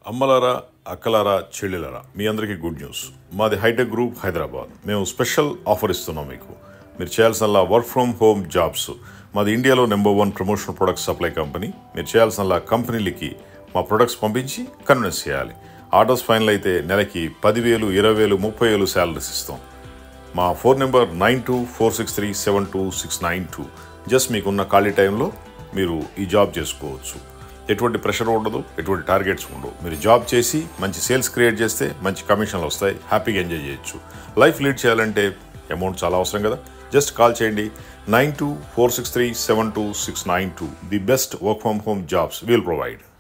అమ్మలారా అక్కలారా చెల్లెలారా మీ అందరికీ గుడ్ న్యూస్ మాది హైటెక్ గ్రూప్ హైదరాబాద్ మేము స్పెషల్ ఆఫర్ ఇస్తున్నాం మీకు మీరు చేయాల్సిన వర్క్ ఫ్రమ్ హోమ్ జాబ్స్ మాది ఇండియాలో number one promotional product supply company మీరు చేయాల్సిన కంపెనీలకి మా ప్రొడక్ట్స్ పంపించి కన్విన్స్ చేయాలి ఆర్డర్స్ ఫైనల్ అయితే నెలకి పదివేలు ఇరవై వేలు ముప్పై వేలు శాలరీస్ ఇస్తాం మా phone number nine two four six three seven two six nine two just మీకున్న ఖాళీ టైంలో మీరు ఈ జాబ్ చేసుకోవచ్చు ఎటువంటి ప్రెషర్ ఉండదు ఎటువంటి టార్గెట్స్ ఉండవు మీరు జాబ్ చేసి మంచి సేల్స్ క్రియేట్ చేస్తే మంచి కమిషన్లు వస్తాయి హ్యాపీగా ఎంజాయ్ చేయొచ్చు లైఫ్ లీడ్ చేయాలంటే అమౌంట్ చాలా అవసరం కదా జస్ట్ కాల్ చేయండి nine two four six three seven two six nine two the best work from home jobs will provide